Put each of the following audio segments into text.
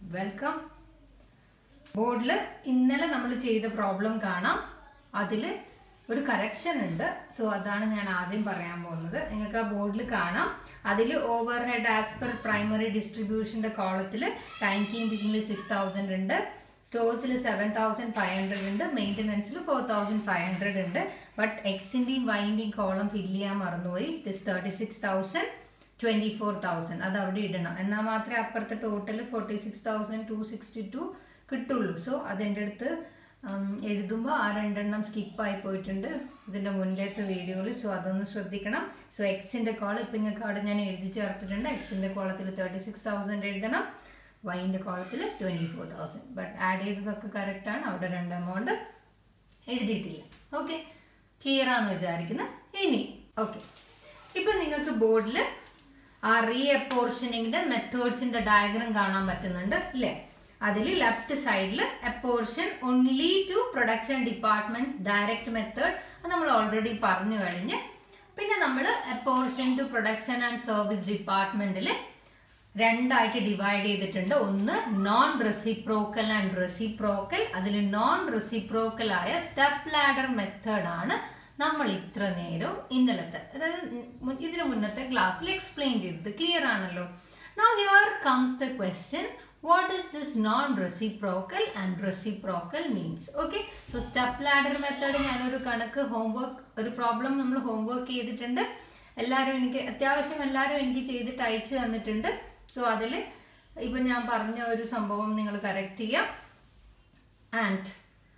Welcome ബോർഡിൽ ഇന്നലെ നമ്മൾ ചെയ്ത പ്രോബ്ലം കാണാം അതിൽ ഒരു കറക്ഷൻ ഉണ്ട് സോ അതാണ് ഞാൻ ആദ്യം പറയാൻ പോകുന്നത് നിങ്ങൾക്ക് ആ ബോർഡിൽ കാണാം അതിൽ over head as per primary ഡിസ്ട്രിബ്യൂഷൻ്റെ കോളത്തിൽ ടൈം കീപ്പിങ്ങിൽ സിക്സ് തൗസൻഡ് ഉണ്ട് സ്റ്റോഴ്സിൽ സെവൻ തൗസൻഡ് ഫൈവ് ഹൺഡ്രഡ് ഉണ്ട് മെയിൻ്റനൻസിൽ ഫോർ തൗസൻഡ് ഫൈവ് ഹൺഡ്രഡ് ഉണ്ട് ബട്ട് എക്സിൻ്റെയും വൈൻ്റെയും കോളം ഫില്ല് ചെയ്യാൻ മറന്നുപോയി it is thirty six thousand twenty four thousand അത് അവിടെ ഇടണം എന്നാൽ മാത്രമേ അപ്പുറത്തെ total forty six thousand two sixty two കിട്ടുള്ളൂ സോ അതെൻ്റെ അടുത്ത് എഴുതുമ്പോൾ ആ രണ്ടെണ്ണം സ്കിപ്പായി പോയിട്ടുണ്ട് ഇതിൻ്റെ മുന്നിലത്തെ വീഡിയോയിൽ സോ അതൊന്ന് ശ്രദ്ധിക്കണം സോ എക്സിൻ്റെ കോൾ ഇപ്പം നിങ്ങൾക്ക് അവിടെ ഞാൻ എഴുതി ചേർത്തിട്ടുണ്ട് എക്സിൻ്റെ കോളത്തിൽ തേർട്ടി സിക്സ് തൗസൻഡ് എഴുതണം വൈൻ്റെ കോളത്തിൽ twenty four thousand but add ചെയ്തതൊക്കെ കറക്റ്റാണ് അവിടെ രണ്ട് എമൗണ്ട് എഴുതിയിട്ടില്ല ഓക്കെ ക്ലിയർ ആണെന്ന് വിചാരിക്കുന്നു ഇനി ഓക്കെ ഇപ്പം നിങ്ങൾക്ക് ബോർഡിൽ ആ റീ അപ്പോർഷനിങ്ങിൻ്റെ മെത്തേഡ്സിൻ്റെ ഡയഗ്രം കാണാൻ പറ്റുന്നുണ്ട് അല്ലേ അതിൽ ലെഫ്റ്റ് സൈഡിൽ apportion only to production department direct method അത് നമ്മൾ ഓൾറെഡി പറഞ്ഞു കഴിഞ്ഞ് പിന്നെ നമ്മൾ apportion to production and service ഡിപ്പാർട്ട്മെന്റിൽ രണ്ടായിട്ട് ഡിവൈഡ് ചെയ്തിട്ടുണ്ട് ഒന്ന് നോൺ റെസിപ്രോക്കൽ ആൻഡ് റെസിപ്രോക്കൽ അതിൽ നോൺ റെസിപ്രോക്കൽ ആയ സ്റ്റെപ്പ് ലാഡർ മെത്തേഡ് ആണ് നമ്മൾ ഇത്ര നേരം ഇന്നലത്തെ അതായത് മു- ഇതിനു മുന്നത്തെ ക്ലാസ്സിൽ എക്സ്പ്ലെയിൻ ചെയ്തത് ക്ലിയർ ആണല്ലോ now here comes the question what is this non reciprocal and reciprocal means okay so step ladder method ഞാനൊരു കണക്ക് ഹോംവർക്ക് ഒരു പ്രോബ്ലം നമ്മൾ ഹോംവർക്ക് ചെയ്തിട്ടുണ്ട് എല്ലാവരും എനിക്ക് അത്യാവശ്യം എല്ലാവരും എനിക്ക് ചെയ്തിട്ട് അയച്ചു തന്നിട്ടുണ്ട് സോ അതിൽ ഇപ്പം ഞാൻ പറഞ്ഞ ഒരു സംഭവം നിങ്ങൾ കറക്റ്റ് ചെയ്യാം ആൻഡ്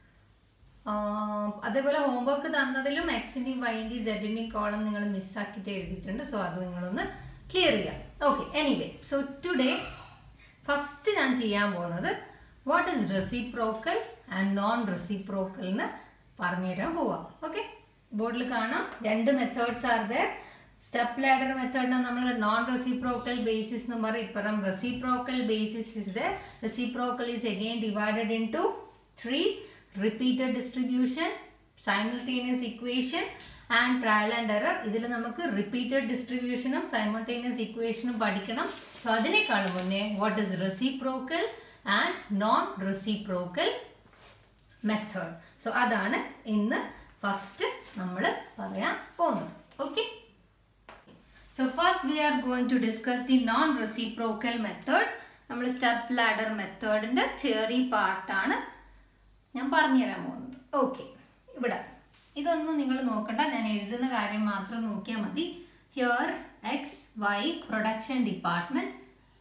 അതേപോലെ ഹോംവർക്ക് തന്നതിലും എക്സിൻ്റെയും വൈൻ്റെയും സെഡിൻ്റെയും കോളം നിങ്ങൾ മിസ്സാക്കിയിട്ട് എഴുതിയിട്ടുണ്ട് സോ അത് നിങ്ങളൊന്ന് ക്ലിയർ ചെയ്യാം okay anyway so today first ഞാൻ ചെയ്യാൻ പോകുന്നത് what is reciprocal and non reciprocal എന്ന് പറഞ്ഞുതരാൻ പോവാം ഓക്കെ ബോർഡിൽ കാണാം രണ്ട് methods are there step ladder മെത്തേഡിനെ നമ്മൾ നോൺ റെസിപ്രോക്കൽ ബേസിസ് എന്ന് പറയും ഇപ്പുറം reciprocal basis is the reciprocal is again divided into three repeated distribution simultaneous equation and trial and error ഇതിൽ നമുക്ക് റിപ്പീറ്റഡ് ഡിസ്ട്രിബ്യൂഷനും സൈമിൾട്ടേനിയസ് ഇക്വേഷനും പഠിക്കണം സോ അതിനേക്കാളും മുന്നേ what is reciprocal and non reciprocal method so അതാണ് ഇന്ന് ഫസ്റ്റ് നമ്മൾ പറയാൻ പോകുന്നത് okay so first we are going to discuss the non reciprocal method നമ്മൾ സ്റ്റെപ്പ് ലാഡർ മെത്തേഡിന്റെ തിയറി പാർട്ടാണ് ഞാൻ പറഞ്ഞുതരാൻ പോകുന്നത് ഓക്കെ ഇവിടെ ഇതൊന്നും നിങ്ങൾ നോക്കണ്ട ഞാൻ എഴുതുന്ന കാര്യം മാത്രം നോക്കിയാൽ മതി here X Y production department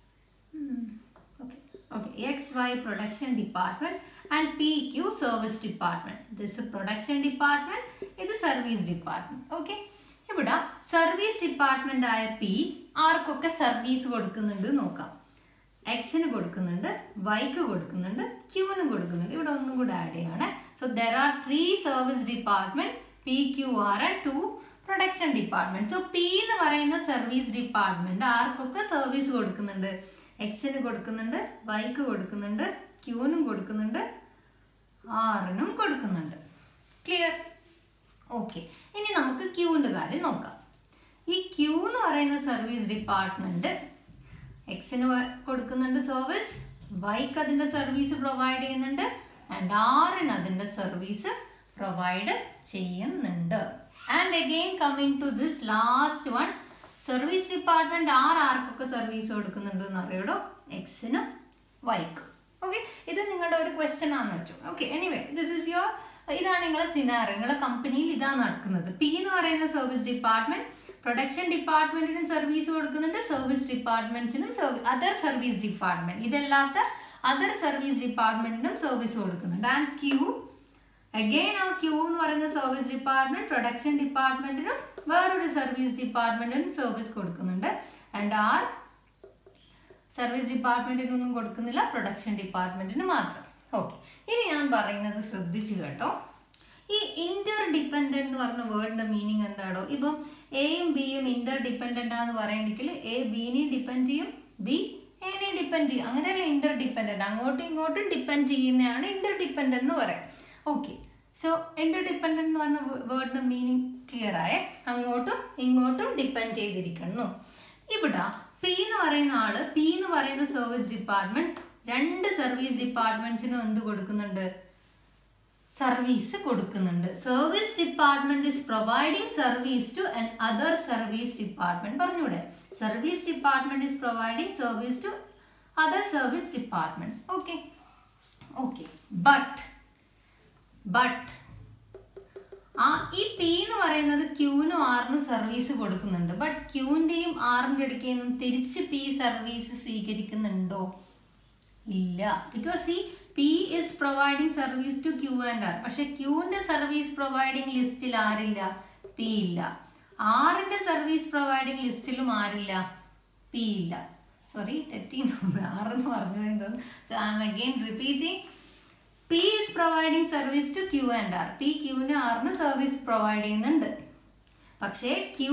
okay okay xy production department and pq service department this is production department ഇത് സർവീസ് ഡിപ്പാർട്ട്മെന്റ് ഓക്കെ ഇവിടെ സർവീസ് ഡിപ്പാർട്ട്മെന്റ് ആയ പി ആർക്കൊക്കെ സർവീസ് കൊടുക്കുന്നുണ്ട് നോക്കാം എക്സിന് കൊടുക്കുന്നുണ്ട് വൈക്ക് കൊടുക്കുന്നുണ്ട് ക്യൂവിന് കൊടുക്കുന്നുണ്ട് ഇവിടെ ഒന്നും കൂടെ ആഡ് ചെയ്യാണ് so there are three service department P Q R and two production department so P എന്ന് പറയുന്ന സർവീസ് ഡിപ്പാർട്ട്മെന്റ് ആർക്കൊക്കെ സർവീസ് കൊടുക്കുന്നുണ്ട് എക്സിന് കൊടുക്കുന്നുണ്ട് വൈക്ക് കൊടുക്കുന്നുണ്ട് ക്യൂവിനും കൊടുക്കുന്നുണ്ട് ആറിനും കൊടുക്കുന്നുണ്ട് ക്ലിയർ ഓക്കെ ഇനി നമുക്ക് ക്യൂവിൻ്റെ കാര്യം നോക്കാം ഈ ക്യൂ എന്ന് പറയുന്ന സർവീസ് ഡിപ്പാർട്ട്മെന്റ് എക്സിന് കൊടുക്കുന്നുണ്ട് സർവീസ് വൈക്ക് അതിൻ്റെ സർവീസ് പ്രൊവൈഡ് ചെയ്യുന്നുണ്ട് ആൻഡ് ആറിന് അതിൻ്റെ സർവീസ് പ്രൊവൈഡ് ചെയ്യുന്നുണ്ട് and again coming to this last one service department R ആർക്കൊക്കെ സർവീസ് കൊടുക്കുന്നുണ്ട് എന്ന് അറിയടോ എക്സിനും വൈക്കും ഓക്കെ ഇത് നിങ്ങളുടെ ഒരു ക്വസ്റ്റ്യൻ ആണെന്ന് വെച്ചു okay anyway this is your ഇതാണ് നിങ്ങളെ സിനാറി നിങ്ങളെ കമ്പനിയിൽ ഇതാണ് നടക്കുന്നത് പി എന്ന് പറയുന്ന സർവീസ് ഡിപ്പാർട്ട്മെന്റ് പ്രൊഡക്ഷൻ ഡിപ്പാർട്ട്മെന്റിനും സർവീസ് കൊടുക്കുന്നുണ്ട് സർവീസ് ഡിപ്പാർട്ട്മെന്റ്സിനും അതർ സർവീസ് ഡിപ്പാർട്ട്മെന്റ് ഇതല്ലാത്ത അതർ സർവീസ് ഡിപ്പാർട്ട്മെന്റിനും സർവീസ് കൊടുക്കുന്നുണ്ട് ആൻഡ് ക്യൂ അഗെയിൻ ആ ക്യൂ എന്ന് പറയുന്ന സർവീസ് ഡിപ്പാർട്ട്മെന്റ് പ്രൊഡക്ഷൻ ഡിപ്പാർട്ട്മെന്റിനും വേറൊരു സർവീസ് ഡിപ്പാർട്ട്മെന്റിനും സർവീസ് കൊടുക്കുന്നുണ്ട് ആൻഡ് ആർ സർവീസ് ഡിപ്പാർട്ട്മെന്റിനൊന്നും കൊടുക്കുന്നില്ല പ്രൊഡക്ഷൻ ഡിപ്പാർട്ട്മെന്റിന് മാത്രം ഓക്കെ ഇനി ഞാൻ പറയുന്നത് ശ്രദ്ധിച്ചു കേട്ടോ ഈ ഇന്റർ ഡിപ്പെൻഡന്റ് എന്ന് പറഞ്ഞ വേർഡിന്റെ മീനിങ് എന്താണോ ഇപ്പം എയും ബിയും ഇന്റർ ഡിപ്പെൻഡന്റ് ആണെന്ന് പറയണമെങ്കിൽ എ ബിനെയും ഡിപ്പെൻഡ് ചെയ്യും ബി എനെയും ഡിപ്പെൻഡ് ചെയ്യും അങ്ങനെയുള്ള ഇന്റർ ഡിപ്പെൻഡന്റ് അങ്ങോട്ടും ഇങ്ങോട്ടും ഡിപ്പെൻഡ് ചെയ്യുന്നതാണ് ഇന്റർ ഡിപ്പെൻഡന്റ് എന്ന് പറയാം ഓക്കെ സോ ഇന്റർ ഡിപ്പെൻഡന്റ് എന്ന് പറഞ്ഞ വേർഡിന്റെ മീനിങ് ക്ലിയർ ആയേ അങ്ങോട്ടും ഇങ്ങോട്ടും ഡിപ്പെൻഡ് ചെയ്തിരിക്കുന്നു ഇവിടെ പി എന്ന് പറയുന്ന ആള് പി എന്ന് പറയുന്ന സർവീസ് ഡിപ്പാർട്ട്മെന്റ് രണ്ട് സർവീസ് ഡിപ്പാർട്ട്മെന്റ്സിനും എന്ത് കൊടുക്കുന്നുണ്ട് സർവീസ് കൊടുക്കുന്നുണ്ട് service department is providing service to another service department പറഞ്ഞൂടെ service department is providing service to other service departments okay okay but but ആ ഈ പി എന്ന് പറയുന്നത് ക്യൂവിനും ആറിനും സർവീസ് കൊടുക്കുന്നുണ്ട് ബട്ട് ക്യൂവിൻ്റെയും ആറിൻ്റെ ഇടയ്ക്ക് നിന്നും തിരിച്ച് പി സർവീസ് സ്വീകരിക്കുന്നുണ്ടോ ഇല്ല ബിക്കോസ് ഈ P is providing service to Q and R പക്ഷെ ക്യൂവിൻ്റെ സർവീസ് പ്രൊവൈഡിങ് ലിസ്റ്റിൽ ആരില്ല പി ഇല്ല ആറിൻ്റെ സർവീസ് പ്രൊവൈഡിങ് ലിസ്റ്റിലും ആരില്ല പി ഇല്ല സോറി തെറ്റി ആറെന്ന് പറഞ്ഞു തോന്നുന്നു so I am again repeating P is providing service to Q and R P ക്യൂവിന് ആറിന് സർവീസ് പ്രൊവൈഡ് ചെയ്യുന്നുണ്ട് പക്ഷേ ക്യൂ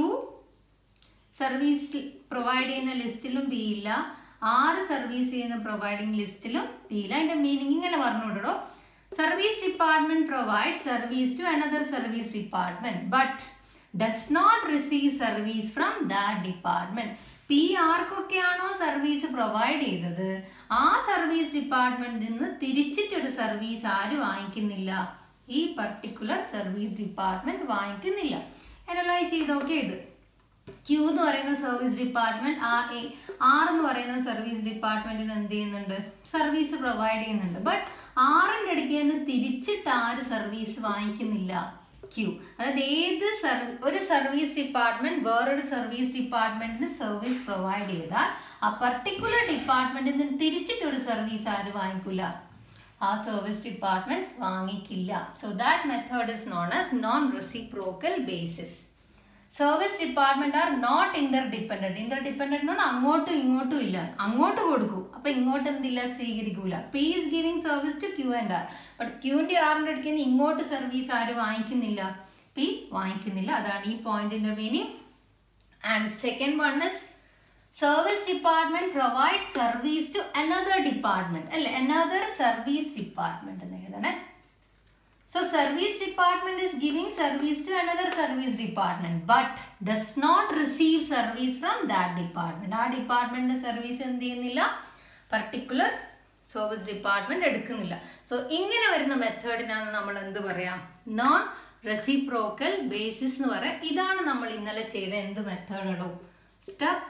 സർവീസ് പ്രൊവൈഡ് ചെയ്യുന്ന ലിസ്റ്റിലും പി ഇല്ല ആറ് സർവീസ് ചെയ്യുന്ന പ്രൊവൈഡിങ് ലിസ്റ്റിലും പി ഇല്ല അതിന്റെ മീനിങ് ഇങ്ങനെ പറഞ്ഞുകൊണ്ടോ service department provide service to another service department but does not receive service from that department P ആർക്കൊക്കെയാണോ സർവീസ് പ്രൊവൈഡ് ചെയ്തത് ആ സർവീസ് ഡിപ്പാർട്ട്മെന്റിൽ നിന്ന് തിരിച്ചിട്ടൊരു സർവീസ് ആരും വാങ്ങിക്കുന്നില്ല ഈ പർട്ടിക്കുലർ സർവീസ് ഡിപ്പാർട്ട്മെന്റ് വാങ്ങിക്കുന്നില്ല അനലൈസ് ചെയ്തൊക്കെ ഇത് ക്യൂ എന്ന് പറയുന്ന സർവീസ് ഡിപ്പാർട്ട്മെന്റ് ആ ആർ എന്ന് പറയുന്ന സർവീസ് ഡിപ്പാർട്ട്മെന്റിന് എന്ത് ചെയ്യുന്നുണ്ട് സർവീസ് പ്രൊവൈഡ് ചെയ്യുന്നുണ്ട് ബട്ട് ആറിൻ്റെ ഇടയ്ക്ക് നിന്ന് തിരിച്ചിട്ട് ആര് സർവീസ് വാങ്ങിക്കുന്നില്ല ക്യൂ അതായത് ഏത് സർവീ ഒരു സർവീസ് ഡിപ്പാർട്ട്മെന്റ് വേറൊരു സർവീസ് ഡിപ്പാർട്ട്മെന്റിന് സർവീസ് പ്രൊവൈഡ് ചെയ്താൽ ആ പർട്ടിക്കുലർ ഡിപ്പാർട്ട്മെന്റിൽ നിന്ന് തിരിച്ചിട്ട് ഒരു സർവീസ് ആര് വാങ്ങിക്കില്ല ആ സർവീസ് ഡിപ്പാർട്ട്മെന്റ് വാങ്ങിക്കില്ല so that method is non as non reciprocal basis service department are not interdependent interdependent എന്ന് പറഞ്ഞാൽ അങ്ങോട്ടും ഇങ്ങോട്ടും ഇല്ല അങ്ങോട്ട് കൊടുക്കും അപ്പൊ ഇങ്ങോട്ട് എന്തില്ല സ്വീകരിക്കൂല P is giving service to Q and R but ക്യൂവിന്റെ ആറിന്റെ അടുത്ത് നിന്ന് ഇങ്ങോട്ട് സർവീസ് ആര് വാങ്ങിക്കുന്നില്ല പി വാങ്ങിക്കുന്നില്ല അതാണ് ഈ പോയിന്റിന്റെ meaning and second one is service department provide service to another department അല്ലെ അനദർ സർവീസ് ഡിപ്പാർട്ട്മെന്റ് എന്ന് എഴുതണേ So service department is giving service to another service department but does not receive service from that department. ആ department service എന്ത് ചെയ്യുന്നില്ല particular service department എടുക്കുന്നില്ല so ഇങ്ങനെ വരുന്ന മെത്തേഡിനാണ് നമ്മൾ എന്ത് പറയാം നോൺ റെസിപ്രോക്കൽ ബേസിസ് എന്ന് പറയാം ഇതാണ് നമ്മൾ ഇന്നലെ ചെയ്ത എന്ത് മെത്തേഡോ സ്റ്റെപ്പ്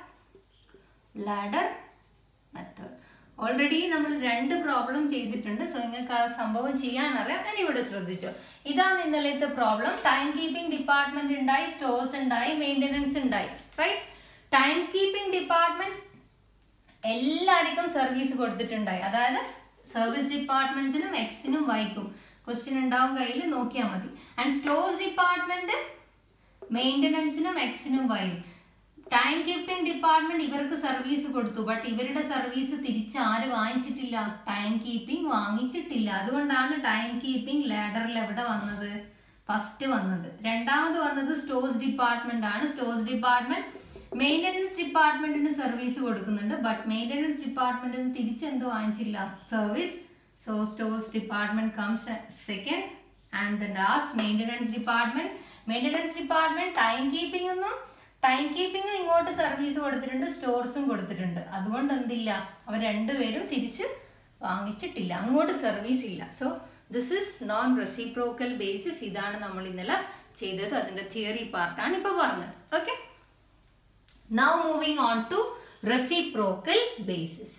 ലാഡർ മെത്തേഡ് ഓൾറെഡി നമ്മൾ രണ്ട് പ്രോബ്ലം ചെയ്തിട്ടുണ്ട് സോ നിങ്ങൾക്ക് ആ സംഭവം ചെയ്യാനറിയാം ഞാൻ ഇവിടെ ശ്രദ്ധിച്ചോ ഇതാണ് ഇന്നലത്തെ പ്രോബ്ലം ടൈം കീപ്പിംഗ് ഡിപ്പാർട്ട്മെന്റ് ഉണ്ടായി സ്റ്റോഴ്സ് ഉണ്ടായി മെയിൻ്റനൻസ് ഉണ്ടായി റൈറ്റ് ടൈം കീപ്പിംഗ് ഡിപ്പാർട്ട്മെന്റ് എല്ലാവർക്കും സർവീസ് കൊടുത്തിട്ടുണ്ടായി അതായത് സർവീസ് ഡിപ്പാർട്ട്മെന്റ്സിനും എക്സിനും വൈക്കും ക്വസ്റ്റ്യൻ ഉണ്ടാവും കയ്യിൽ നോക്കിയാൽ മതി ആൻഡ് സ്റ്റോഴ്സ് ഡിപ്പാർട്ട്മെന്റ് മെയിൻ്റനൻസിനും എക്സിനും വൈയും ടൈം കീപ്പിംഗ് ഡിപ്പാർട്ട്മെന്റ് ഇവർക്ക് സർവീസ് കൊടുത്തു ബട്ട് ഇവരുടെ സർവീസ് തിരിച്ച് ആര് വാങ്ങിച്ചിട്ടില്ല ടൈം കീപ്പിംഗ് വാങ്ങിച്ചിട്ടില്ല അതുകൊണ്ടാണ് ടൈം കീപ്പിംഗ് ലാഡറിൽ എവിടെ വന്നത് ഫസ്റ്റ് വന്നത് രണ്ടാമത് വന്നത് സ്റ്റോഴ്സ് ഡിപ്പാർട്ട്മെന്റ് ആണ് സ്റ്റോഴ്സ് ഡിപ്പാർട്ട്മെന്റ് മെയിൻ്റനൻസ് ഡിപ്പാർട്ട്മെന്റിന് സർവീസ് കൊടുക്കുന്നുണ്ട് ബട്ട് മെയിൻ്റനൻസ് ഡിപ്പാർട്ട്മെന്റിന് തിരിച്ച് എന്ത് വാങ്ങിച്ചില്ല service so stores department comes second and the last maintenance department maintenance department time keeping ഒന്നും ടൈം കീപ്പിംഗും ഇങ്ങോട്ട് സർവീസ് കൊടുത്തിട്ടുണ്ട് സ്റ്റോർസും കൊടുത്തിട്ടുണ്ട് അതുകൊണ്ട് എന്തില്ല അവർ രണ്ടുപേരും തിരിച്ച് വാങ്ങിച്ചിട്ടില്ല അങ്ങോട്ട് സർവീസ് ഇല്ല so this is non reciprocal basis ഇതാണ് നമ്മൾ ഇന്നലെ ചെയ്തത് അതിന്റെ തിയറി പാർട്ടാണ് ഇപ്പൊ പറഞ്ഞത് okay now moving on to reciprocal basis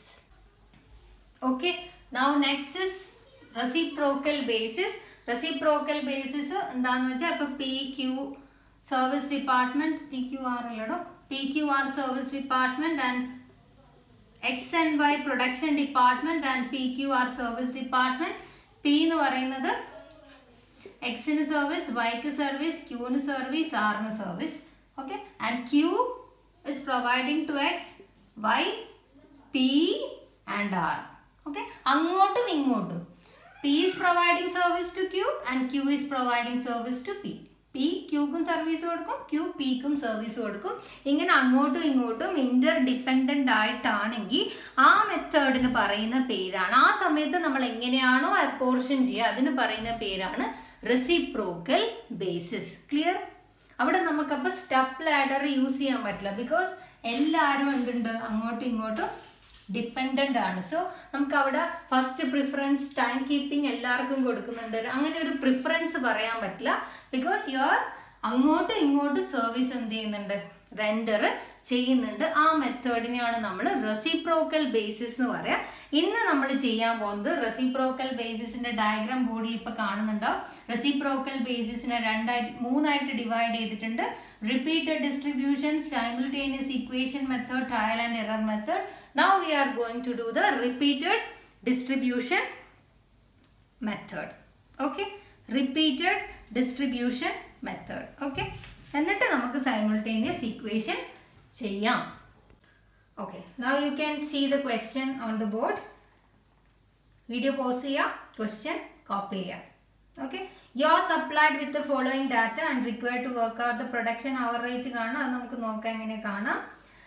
okay now next is reciprocal basis reciprocal basis എന്താന്ന് വെച്ചാൽ ഇപ്പൊ P Q service department P Q R അല്ലടോ P Q R service department and X and Y production department and P Q R service department P എന്ന് പറയുന്നത് എക്സിന് service വൈക്ക് service ക്യൂന് service ആറിന് service okay and Q is providing to X Y P and R okay അങ്ങോട്ടും ഇങ്ങോട്ടും P is providing service to Q and Q is providing service to P P ക്യൂക്കും service കൊടുക്കും Q പിക്കും service കൊടുക്കും ഇങ്ങനെ അങ്ങോട്ടും ഇങ്ങോട്ടും ഇന്റർ ഡിപ്പെൻഡന്റ് ആയിട്ടാണെങ്കിൽ ആ മെത്തേഡിന് പറയുന്ന പേരാണ് ആ സമയത്ത് നമ്മൾ എങ്ങനെയാണോ അപ്പോർഷൻ ചെയ്യുക അതിന് പറയുന്ന പേരാണ് റെസിപ്രോക്കൽ ബേസിസ് ക്ലിയർ അവിടെ നമുക്കപ്പോൾ സ്റ്റെപ്പ് ലാഡർ യൂസ് ചെയ്യാൻ പറ്റില്ല ബിക്കോസ് എല്ലാവരും എന്തുണ്ട് അങ്ങോട്ടും ഇങ്ങോട്ടും ഡിപ്പെൻഡൻ്റ് ആണ് സോ നമുക്ക് അവിടെ ഫസ്റ്റ് പ്രിഫറൻസ് ടൈം കീപ്പിംഗ് എല്ലാവർക്കും കൊടുക്കുന്നുണ്ട് അങ്ങനെ ഒരു പ്രിഫറൻസ് പറയാൻ പറ്റില്ല ബിക്കോസ് യു ആർ അങ്ങോട്ടും ഇങ്ങോട്ടും സർവീസ് എന്ത് ചെയ്യുന്നുണ്ട് റെൻഡർ ചെയ്യുന്നുണ്ട് ആ മെത്തേഡിനെയാണ് നമ്മൾ റെസിപ്രോക്കൽ ബേസിസ് എന്ന് പറയാം ഇന്ന് നമ്മൾ ചെയ്യാൻ പോകുന്നത് റെസിപ്രോക്കൽ ബേസിസിന്റെ ഡയഗ്രാം ബോർഡിൽ ഇപ്പൊ കാണുന്നുണ്ടാവും റെസിപ്രോക്കൽ ബേസിസിനെ രണ്ടായിട്ട് മൂന്നായിട്ട് ഡിവൈഡ് ചെയ്തിട്ടുണ്ട് repeated distribution simultaneous equation method trial and error method now we are going to do the repeated distribution method okay repeated distribution method okay എന്നിട്ട് നമുക്ക് സൈമിൾട്ടേനിയസ് ഇക്വേഷൻ ചെയ്യാം okay now you can see the question on the board video pause ചെയ്യാം question copy ചെയ്യാം okay you are supplied with following data and required to work out the production hour rate കാണാം അത് നമുക്ക് നോക്കാം എങ്ങനെ കാണാം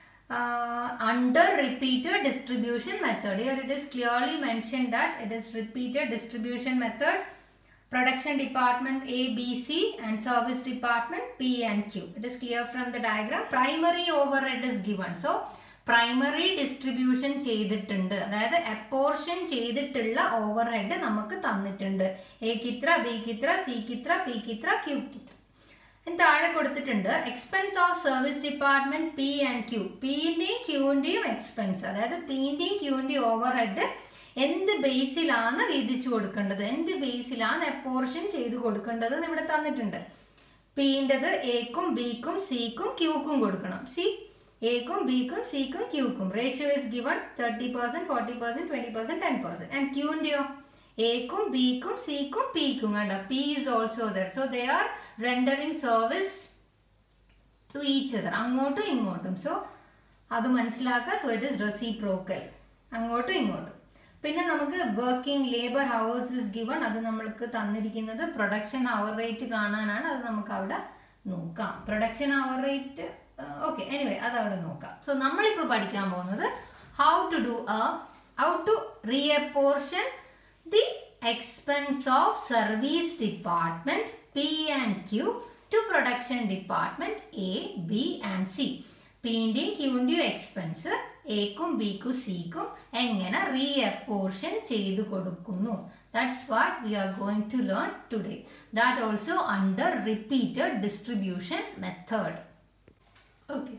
under repeated distribution method here it is clearly mentioned that it is repeated distribution method production department A, B, C and service department P and Q. It is clear from the diagram. Primary overhead is given. So, primary distribution ചെയ്തിട്ടുണ്ട് അതായത് apportion ചെയ്തിട്ടുള്ള over head നമുക്ക് തന്നിട്ടുണ്ട് എക്ക് ഇത്ര ബിക്ക് ഇത്ര സിക്ക് ഇത്ര പിക്ക് ഇത്ര ക്യൂക്ക് ഇത്ര താഴെ കൊടുത്തിട്ടുണ്ട് expense of service department P and Q പിന്റെയും ക്യൂവിന്റെയും എക്സ്പെൻസ് അതായത് പിന്റെയും ക്യൂവിന്റെയും ഓവർ ഹെഡ് എന്ത് ബേസിലാണ് വിധിച്ചു കൊടുക്കേണ്ടത് എന്ത് ബേസിലാണ് എപ്പോർഷൻ ചെയ്ത് കൊടുക്കേണ്ടത് എന്ന് ഇവിടെ തന്നിട്ടുണ്ട് പിൻ്റെത് എക്കും ബിക്കും സിക്കും ക്യൂക്കും കൊടുക്കണം സി എക്കും ബിക്കും സിക്കും ക്യൂക്കും ratio is given thirty percent forty percent twenty percent ten percent and ക്യൂവിന്റെയോ എക്കും ബിക്കും സിക്കും പിക്കും കണ്ട P is also there so they are rendering service to each other അങ്ങോട്ടും ഇങ്ങോട്ടും സോ അത് മനസ്സിലാക്കുക സോ ഇറ്റ് ഇസ് റെസിപ്രോക്കൽ അങ്ങോട്ടും ഇങ്ങോട്ടും പിന്നെ നമുക്ക് working labour hours is given അത് നമ്മൾക്ക് തന്നിരിക്കുന്നത് പ്രൊഡക്ഷൻ അവർ റേറ്റ് കാണാനാണ് അത് നമുക്ക് അവിടെ നോക്കാം production hour rate okay anyway അത് അവിടെ നോക്കാം സോ നമ്മളിപ്പോൾ പഠിക്കാൻ പോകുന്നത് how to do a how to reapportion the expense of service department P and Q to production department A B and C പിന്റെയും ക്യൂവിന്റെയും എക്സ്പെൻസ് എക്കും ബിക്കും സിക്കും എങ്ങനെ റീഅപ്പോർഷൻ ചെയ്തു കൊടുക്കുന്നു that's what we are going to learn today that also under repeated distribution method okay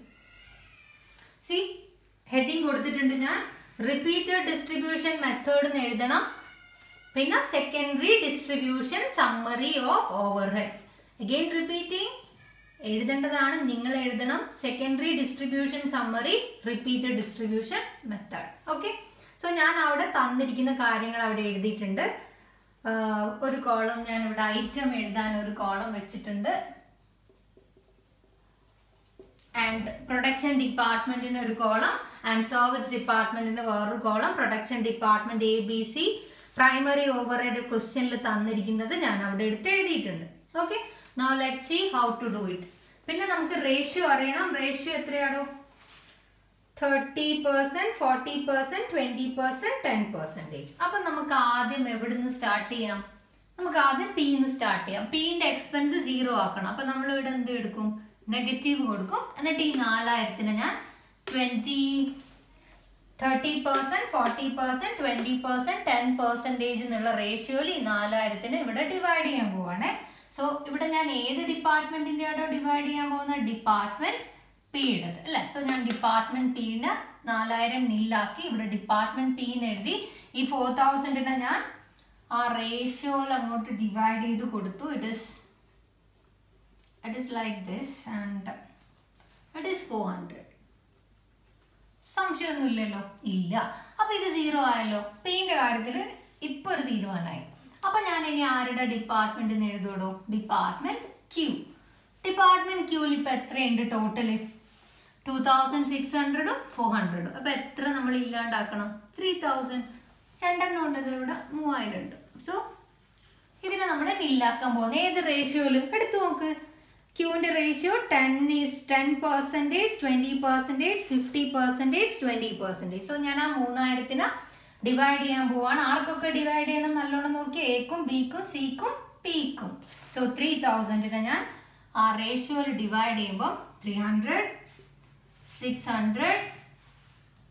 see heading കൊടുത്തിട്ടുണ്ട് ഞാൻ റിപ്പീറ്റഡ് ഡിസ്ട്രിബ്യൂഷൻ മെത്തേഡ് എന്ന് എഴുതണം പിന്നെ secondary distribution summary of overhead again repeating എഴുതേണ്ടതാണ് നിങ്ങൾ എഴുതണം secondary distribution summary repeated distribution method okay so ഞാൻ അവിടെ തന്നിരിക്കുന്ന കാര്യങ്ങൾ അവിടെ എഴുതിയിട്ടുണ്ട് ഒരു കോളം ഞാൻ ഇവിടെ ഐറ്റം എഴുതാൻ ഒരു കോളം വെച്ചിട്ടുണ്ട് ആൻഡ് പ്രൊഡക്ഷൻ ഡിപ്പാർട്ട്മെന്റിന് ഒരു കോളം ആൻഡ് സർവീസ് ഡിപ്പാർട്ട്മെന്റിന് വേറൊരു column production department A B C primary overhead ക്വസ്റ്റ്യനിൽ തന്നിരിക്കുന്നത് ഞാൻ അവിടെ എടുത്ത് എഴുതിയിട്ടുണ്ട് okay now let see how to do it പിന്നെ നമുക്ക് റേഷ്യോ അറിയണം റേഷ്യോ എത്രയാണോ thirty percent forty percent twenty percent ten percentage അപ്പൊ നമുക്ക് ആദ്യം എവിടെ നിന്ന് സ്റ്റാർട്ട് ചെയ്യാം നമുക്ക് ആദ്യം പിന്ന് സ്റ്റാർട്ട് ചെയ്യാം പിന്റെ എക്സ്പെൻസ് സീറോ ആക്കണം അപ്പൊ നമ്മൾ ഇവിടെ എന്ത് എടുക്കും നെഗറ്റീവ് കൊടുക്കും എന്നിട്ട് ഈ നാലായിരത്തിന് ഞാൻ twenty thirty percent forty percent twenty percent ten percentage എന്നുള്ള റേഷ്യോയിൽ ഈ നാലായിരത്തിന് ഇവിടെ ഡിവൈഡ് ചെയ്യാൻ പോവാണേ സോ ഇവിടെ ഞാൻ ഏത് ഡിപ്പാർട്ട്മെന്റിന്റെ ആണോ ഡിവൈഡ് ചെയ്യാൻ പോകുന്ന ഡിപ്പാർട്ട്മെന്റ് പിയുടേത് അല്ലെ സോ ഞാൻ ഡിപ്പാർട്ട്മെന്റ് പിന് നാലായിരം നില്ലാക്കി ഇവിടെ ഡിപ്പാർട്ട്മെന്റ് പി എന്ന് എഴുതി ഈ ഫോർ തൗസൻഡിനെ ഞാൻ ആ റേഷ്യോയിൽ അങ്ങോട്ട് ഡിവൈഡ് ചെയ്ത് കൊടുത്തു it is it is like this and it is four hundred സംശയമൊന്നുമില്ലല്ലോ ഇല്ല അപ്പൊ ഇത് സീറോ ആയല്ലോ പെയിന്റെ കാര്യത്തിൽ ഇപ്പൊ ഒരു തീരുമാനമായി അപ്പൊ ഞാൻ ഇനി ആരുടെ ഡിപ്പാർട്ട്മെന്റ് എന്ന് എഴുതോടോ ഡിപ്പാർട്ട്മെന്റ് ക്യൂ ഡിപ്പാർട്ട്മെന്റ് ക്യൂവിൽ ഇപ്പൊ എത്രയുണ്ട് ടോട്ടല് ടൂ തൗസൻഡ് സിക്സ് ഹൺഡ്രഡും ഫോർ ഹൺഡ്രഡും അപ്പൊ എത്ര നമ്മൾ ഇല്ലാണ്ടാക്കണം ത്രീ തൗസൻഡ് രണ്ടെണ്ണം ഉണ്ട് ഇവിടെ മൂവായിരം ഉണ്ട് സോ ഇതിനെ നമ്മൾ നില്ലാക്കാൻ പോകുന്നത് ഏത് റേഷ്യോയിലും എടുത്തു നോക്ക് ക്യൂവിന്റെ ratio ten is ten percentage twenty percentage fifty percentage twenty percentage so ഞാൻ ആ മൂന്നായിരത്തിന് ഡിവൈഡ് ചെയ്യാൻ പോവാണ് ആർക്കൊക്കെ ഡിവൈഡ് ചെയ്യണം നല്ലോണം നോക്കി എക്കും ബിക്കും സിക്കും പിക്കും സോ ത്രീ തൗസൻഡിനെ ഞാൻ ആ റേഷ്യോയിൽ ഡിവൈഡ് ചെയ്യുമ്പോൾ three hundred six hundred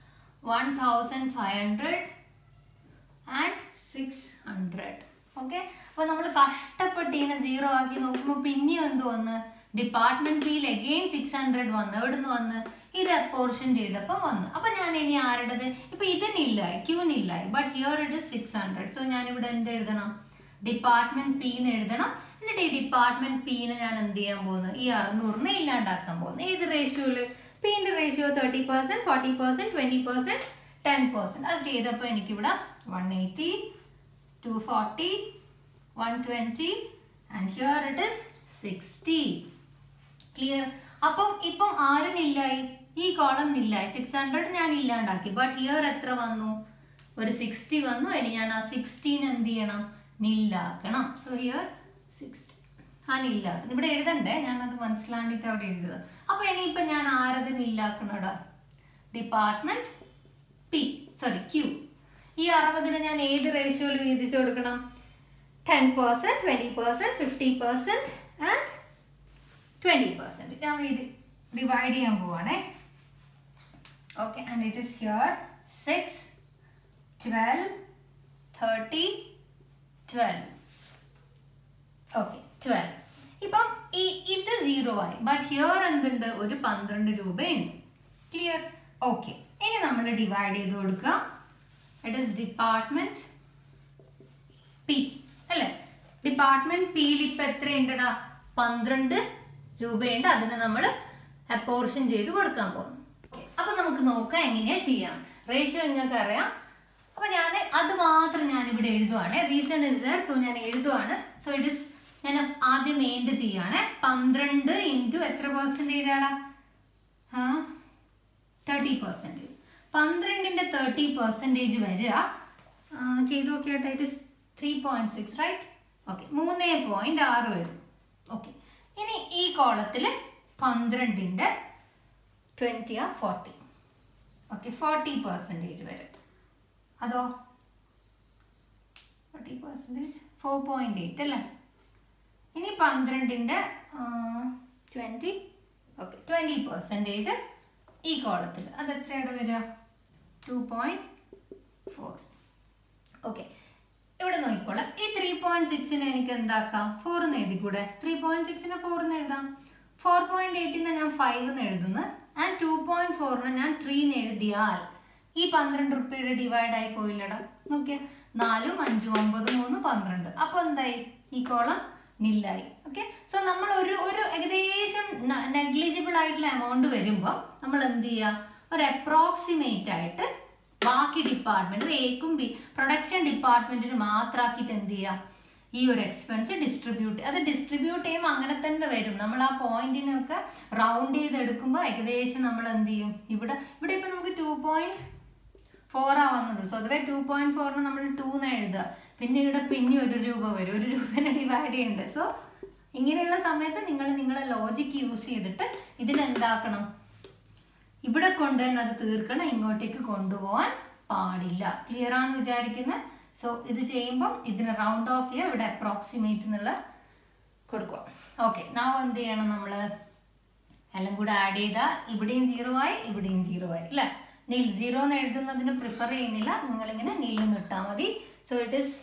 one thousand five hundred and six hundred okay അപ്പോൾ നമ്മൾ കഷ്ടപ്പെട്ട് ഇതിനെ സീറോ ആക്കി നോക്കുമ്പോൾ പിന്നെയും എന്ത് വന്ന് ഡിപ്പാർട്ട്മെന്റ് ബിയിൽ അഗെയിൻ സിക്സ് ഹൺഡ്രഡ് വന്ന് എവിടുന്ന് വന്ന് ഇത് പോർഷൻ ചെയ്തപ്പോൾ വന്ന് അപ്പം ഞാൻ ഇനി ആരുടേത് ഇപ്പം ഇതിനില്ലായി ക്യൂനില്ലായി but here it is six hundred so ഞാൻ ഇവിടെ എന്ത് എഴുതണം ഡിപ്പാർട്ട്മെന്റ് പി എന്ന് എഴുതണം എന്നിട്ട് ഈ ഡിപ്പാർട്ട്മെന്റ് പിന്ന് ഞാൻ എന്ത് ചെയ്യാൻ പോകുന്നത് ഈ അറുന്നൂറിനെ ഇല്ലാണ്ടാക്കാൻ പോകുന്നത് ഏത് റേഷ്യോയില് പിന്റെ ratio thirty percent forty percent twenty percent ten percent അത് ചെയ്തപ്പോൾ എനിക്കിവിടെ one eighty two forty one twenty and here it is sixty clear അപ്പം ഇപ്പം ആരിനില്ലായി ഈ കോളം ഇല്ലായി സിക്സ് ഹൺഡ്രഡ് ഞാൻ ഇല്ലാണ്ടാക്കി ബട്ട് ഹിയർ എത്ര വന്നു ഒരു സിക്സ്റ്റി വന്നു ഇനി ഞാൻ ആ സിക്സ്റ്റീൻ എന്ത് ചെയ്യണം നില്ലാക്കണം സോ ഹിയർ സിക്സ്റ്റി ആ നില്ലാക്കണം ഇവിടെ എഴുതണ്ടേ ഞാനത് മനസ്സിലാണ്ടിട്ട് അവിടെ എഴുതുക അപ്പൊ ഇനിയിപ്പം ഞാൻ ആരത് നില്ലാക്കണടാ ഡിപ്പാർട്ട്മെന്റ് പി സോറി ക്യൂ ഈ അറുപതിന് ഞാൻ ഏത് റേഷ്യോയിൽ വീതിച്ചു കൊടുക്കണം ten percent twenty percent fifty percent and twenty percent ഞാൻ ഇത് ഡിവൈഡ് ചെയ്യാൻ പോവാണേ okay and it is here six twelve thirty twelve okay twelve ഇപ്പം ഈ ഇത് സീറോ ആയി ബട്ട് ഹിയർ എന്തുണ്ട് ഒരു പന്ത്രണ്ട് രൂപയുണ്ട് ക്ലിയർ ഓക്കെ ഇനി നമ്മൾ ഡിവൈഡ് ചെയ്ത് കൊടുക്കുക ഇറ്റ് ഇസ് ഡിപ്പാർട്ട്മെന്റ് പി അല്ലേ ഡിപ്പാർട്ട്മെന്റ് പിയിൽ ഇപ്പൊ എത്രയുണ്ടടാ പന്ത്രണ്ട് രൂപയുണ്ട് അതിന് നമ്മൾ അപ്പോർഷൻ ചെയ്ത് കൊടുക്കാൻ പോകുന്നു Okay. അപ്പൊ നമുക്ക് നോക്കാം എങ്ങനെയാ ചെയ്യാം റേഷ്യോ നിങ്ങൾക്ക് അറിയാം അപ്പൊ ഞാൻ അത് മാത്രം ഞാൻ ഇവിടെ എഴുതുവാണ് റീസൺ ഇസ് ദർ സോ ഞാൻ എഴുതുവാണ് സോ ഇറ്റ് ഇസ് ഞാൻ ആദ്യം എൻഡ് ചെയ്യാണ് പന്ത്രണ്ട് ഇൻറ്റു എത്ര പെർസെൻറ്റേജ് ആടാ ആ തേർട്ടി പെർസെൻറ്റേജ് പന്ത്രണ്ടിൻ്റെ തേർട്ടി പെർസെൻറ്റേജ് വരിക ആ, ചെയ്ത് നോക്കിയാട്ടെ it is three point six right okay മൂന്ന് പോയിന്റ് ആറ് വരും ഓക്കെ ഇനി ഈ കോളത്തിൽ പന്ത്രണ്ടിൻ്റെ ട്വൻറ്റി ആ ഫോർട്ടി ഓക്കെ ഫോർട്ടി പെർസെൻറ്റേജ് വരും അതോ forty percentage four point eight അല്ലേ ഇനി പന്ത്രണ്ടിൻ്റെ ട്വൻറ്റി ഓക്കെ ട്വൻറ്റി പെർസെൻറ്റേജ് ഈ കോളത്തിൽ അത് എത്രയാണ് വരിക ടു പോയിന്റ് ഫോർ ഓക്കെ ഇവിടെ നോക്കിക്കോളാം ഈ ത്രീ പോയിന്റ് സിക്സിനെ എനിക്ക് എന്താക്കാം ഫോർ എന്ന് എഴുതി കൂടെ ത്രീ പോയിന്റ് സിക്സിനെ ഫോർ എന്ന് എഴുതാം ഫോർ പോയിന്റ് എയ്റ്റിനെ ഞാൻ ഫൈവ് എന്ന് എഴുതുന്നു ആൻഡ് ടു പോയിന്റ് ഫോറിനെ ഞാൻ ത്രീ എന്ന് എഴുതിയാൽ ഈ പന്ത്രണ്ട് റുപ്യയുടെ ഡിവൈഡ് ആയി പോയില്ലടാ നോക്കിയ നാലും അഞ്ചും ഒമ്പത് മൂന്ന് പന്ത്രണ്ട് അപ്പൊ എന്തായി ഈ കോളം നില്ലായി ഓക്കെ സോ നമ്മൾ ഒരു ഒരു ഏകദേശം നെഗ്ലിജിബിൾ ആയിട്ടുള്ള എമൗണ്ട് വരുമ്പോൾ നമ്മൾ എന്ത് ചെയ്യുക ഒരു അപ്രോക്സിമേറ്റ് ആയിട്ട് ബാക്കി ഡിപ്പാർട്ട്മെന്റ് എക്കും ബി പ്രൊഡക്ഷൻ ഡിപ്പാർട്ട്മെന്റിന് മാത്രമാക്കിയിട്ട് എന്ത് ചെയ്യുക ഈ ഒരു എക്സ്പെൻസ് ഡിസ്ട്രിബ്യൂട്ട് അത് ഡിസ്ട്രിബ്യൂട്ട് ചെയ്യുമ്പോൾ അങ്ങനെ തന്നെ വരും നമ്മൾ ആ പോയിന്റിനൊക്കെ റൗണ്ട് ചെയ്തെടുക്കുമ്പോൾ ഏകദേശം നമ്മൾ എന്ത് ചെയ്യും ഇവിടെ ഇവിടെ ഇപ്പം നമുക്ക് ടു പോയിന്റ് ഫോർ ആ വന്നത് സ്വതവേ ടു പോയിന്റ് ഫോറിന് നമ്മൾ ടു എന്ന് എഴുതുക പിന്നെ ഇവിടെ പിന്നെ ഒരു രൂപ വരും ഒരു രൂപനെ ഡിവൈഡ് ചെയ്യണ്ടേ സോ ഇങ്ങനെയുള്ള സമയത്ത് നിങ്ങൾ നിങ്ങളെ ലോജിക്ക് യൂസ് ചെയ്തിട്ട് ഇതിനെന്താക്കണം ഇവിടെ കൊണ്ട് തന്നെ അത് തീർക്കണം ഇങ്ങോട്ടേക്ക് കൊണ്ടുപോകാൻ പാടില്ല ക്ലിയർ ആണെന്ന് വിചാരിക്കുന്നത് സോ ഇത് ചെയ്യുമ്പോൾ ഇതിന് റൗണ്ട് ഓഫ് ചെയ്യുക ഇവിടെ അപ്രോക്സിമേറ്റ് എന്നുള്ള കൊടുക്കുക ഓക്കെ നാവ് എന്ത് ചെയ്യണം നമ്മൾ എല്ലാം കൂടെ ആഡ് ചെയ്താൽ ഇവിടെയും സീറോ ആയി ഇവിടെയും സീറോ ആയി അല്ലേ നീൽ സീറോ എന്ന് എഴുതുന്നതിന് പ്രിഫർ ചെയ്യുന്നില്ല നിങ്ങളിങ്ങനെ നീൽ എന്ന് ഇട്ടാൽ മതി so it is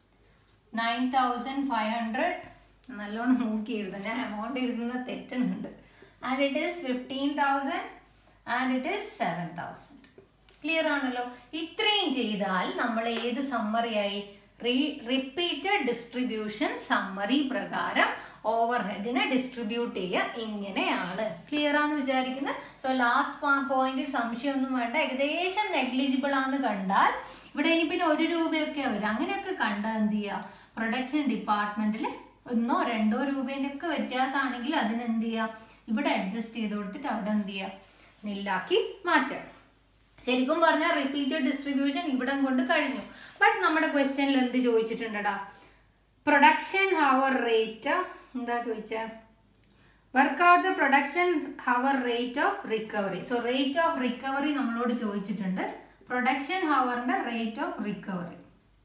nine thousand five hundred നല്ലോണം നോക്കി എഴുതാം ഞാൻ എമൗണ്ട് എഴുതുന്നത് തെറ്റുന്നുണ്ട് and it is fifteen thousand and it is seven thousand clear ആണല്ലോ ഇത്രയും ചെയ്താൽ നമ്മൾ ഏത് സമ്മറിയായി റീ റിപ്പീറ്റഡ് ഡിസ്ട്രിബ്യൂഷൻ സമ്മറി പ്രകാരം ഓവർ ഹെഡിനെ ഡിസ്ട്രിബ്യൂട്ട് ചെയ്യുക ഇങ്ങനെയാണ് ക്ലിയർ ആണെന്ന് വിചാരിക്കുന്നത് സോ ലാസ്റ്റ് പോയിന്റിൽ സംശയമൊന്നും വേണ്ട ഏകദേശം നെഗ്ലിജിബിൾ ആണെന്ന് കണ്ടാൽ ഇവിടെ ഇനി പിന്നെ ഒരു രൂപയൊക്കെ വരും അങ്ങനെയൊക്കെ കണ്ടാൽ എന്ത് ചെയ്യുക പ്രൊഡക്ഷൻ ഡിപ്പാർട്ട്മെന്റിൽ ഒന്നോ രണ്ടോ രൂപേൻ്റെ ഒക്കെ വ്യത്യാസമാണെങ്കിൽ അതിനെന്ത് ചെയ്യുക ഇവിടെ അഡ്ജസ്റ്റ് ചെയ്ത് കൊടുത്തിട്ട് അവിടെ എന്ത് ചെയ്യുക നെല്ലാക്കി മാറ്റാം ശരിക്കും പറഞ്ഞാൽ റിപ്പീറ്റഡ് ഡിസ്ട്രിബ്യൂഷൻ ഇവിടം കൊണ്ട് കഴിഞ്ഞു ബട്ട് നമ്മുടെ ക്വസ്റ്റ്യനിൽ എന്ത് ചോദിച്ചിട്ടുണ്ടടാ പ്രൊഡക്ഷൻ ഹവർ റേറ്റ് എന്താ ചോദിച്ച work out the production hour rate of recovery so rate of recovery നമ്മളോട് ചോദിച്ചിട്ടുണ്ട് പ്രൊഡക്ഷൻ ഹവറിന്റെ rate of recovery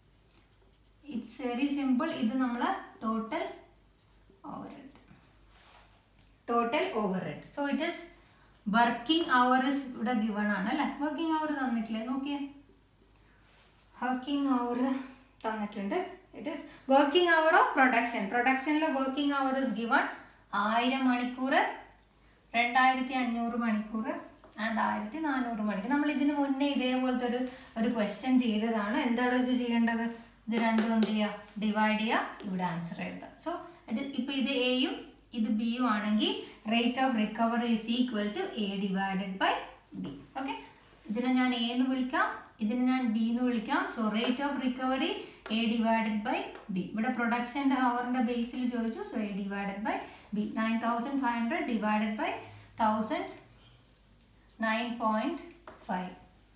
it's very simple ഇത് നമ്മൾ total overhead total overhead so it is working hour ഇവിടെ given ആണ് അല്ലേ working അവർ തന്നിട്ടില്ലേ നോക്കിയേ working hour തന്നിട്ടുണ്ട് it is working hour of production പ്രൊഡക്ഷനിലെ വർക്കിംഗ് അവർ ഇസ് ഗിവൺ ആയിരം മണിക്കൂർ രണ്ടായിരത്തി അഞ്ഞൂറ് മണിക്കൂർ ആൻഡ് ആയിരത്തി നാനൂറ് മണിക്കൂർ നമ്മൾ ഇതിന് മുന്നേ ഇതേപോലത്തെ ഒരു ഒരു ക്വസ്റ്റ്യൻ ചെയ്തതാണ് എന്താണ് ഇത് ചെയ്യേണ്ടത് ഇത് രണ്ടും എന്ത് ചെയ്യുക ഡിവൈഡ് ചെയ്യുക ഇവിടെ ആൻസർ എഴുതുക സോ ഇപ്പം ഇത് എയും ഇത് ബിയും ആണെങ്കിൽ rate of recovery is equal to A divided by B okay ഇതിനെ ഞാൻ എ എന്ന് വിളിക്കാം ഇതിനെ ഞാൻ ബി എന്ന് വിളിക്കാം so rate of recovery A divided by B ഇവിടെ പ്രൊഡക്ഷൻ്റെ ഹവറിൻ്റെ ബേസിൽ ചോദിച്ചു so A divided by B nine thousand five hundred divided by thousand nine point five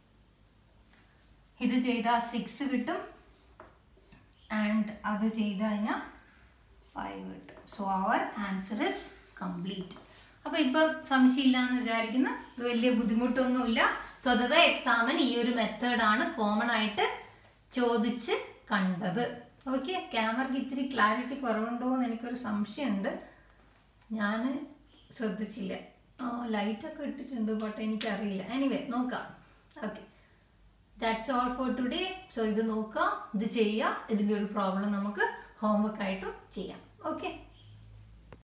ഇത് ചെയ്താൽ സിക്സ് കിട്ടും ആൻഡ് അത് ചെയ്ത് കഴിഞ്ഞാൽ ഫൈവ് കിട്ടും so our answer is complete അപ്പോൾ ഇപ്പോൾ സംശയമില്ല എന്ന് വിചാരിക്കുന്നു ഇത് വലിയ ബുദ്ധിമുട്ടൊന്നുമില്ല സ്വതവേ എക്സാമിന് ഈ ഒരു മെത്തേഡാണ് കോമൺ ആയിട്ട് ചോദിച്ച് കണ്ടത് ഓക്കെ ക്യാമറയ്ക്ക് ഇത്തിരി ക്ലാരിറ്റി കുറവുണ്ടോ എന്ന് എനിക്കൊരു സംശയമുണ്ട് ഞാൻ ശ്രദ്ധിച്ചില്ല ആ ലൈറ്റൊക്കെ ഇട്ടിട്ടുണ്ട് ബട്ട് എനിക്കറിയില്ല എനിവേ നോക്കാം okay that's all for today so ഇത് നോക്കാം ഇത് ചെയ്യാം ഇതിൻ്റെ ഒരു പ്രോബ്ലം നമുക്ക് ഹോംവർക്ക് ആയിട്ടും ചെയ്യാം ഓക്കെ